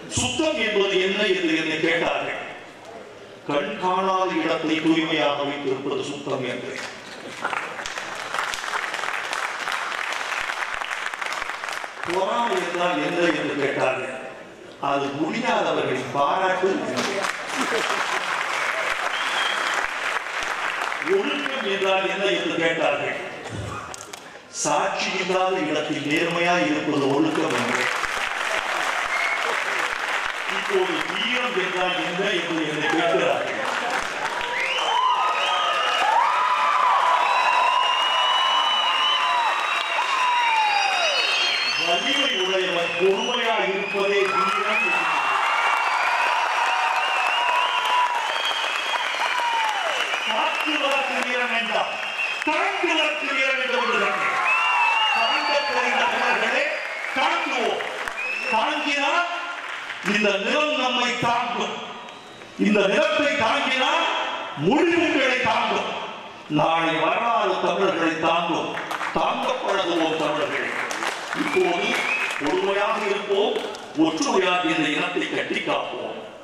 சுத்தம் என்பது என்ன என்று என்னை கேட்டார்கள் கண் காணாத இடத்தை தூய்மையாக வைத்திருப்பது சுத்தம் என்று பொறாமை என்றால் என்ன என்று கேட்டார்கள் அது முடியாதவர்களின் பாராட்டு என்றேன். ஒழுக்கம் என்றால் என்ன என்று கேட்டார்கள் சாட்சி இல்லாத இடத்தில் நேர்மையாய் இருப்பது ஒழுக்கம் என்று இப்போது வீரம் என்றால் என்ன என்று என்னை கேட்கிறார்கள் வலிமை உடையவன் பொறுமையாக இருப்பதே வீரம் என்று. காற்று வளர்த்து வீரம் வேண்டாம் கரண்டு வளர்த்து வீரம் என்று விடுகிறேன் கரண்ட போகின்ற தமிழர்களே தாங்குவோம் தாங்கினால் இந்த நிலம் நம்மை தாங்கும் இந்த நிலத்தை தாங்கினால் முடிவுகளை தாங்கும் நாளை வரலாறு தமிழர்களை தாங்கும் தாங்க பழகுவோம் தமிழர்கள் இப்போது பொறுமையாக இருப்போம் ஒற்றுமையாக இந்த இனத்தை கட்டி காப்போம்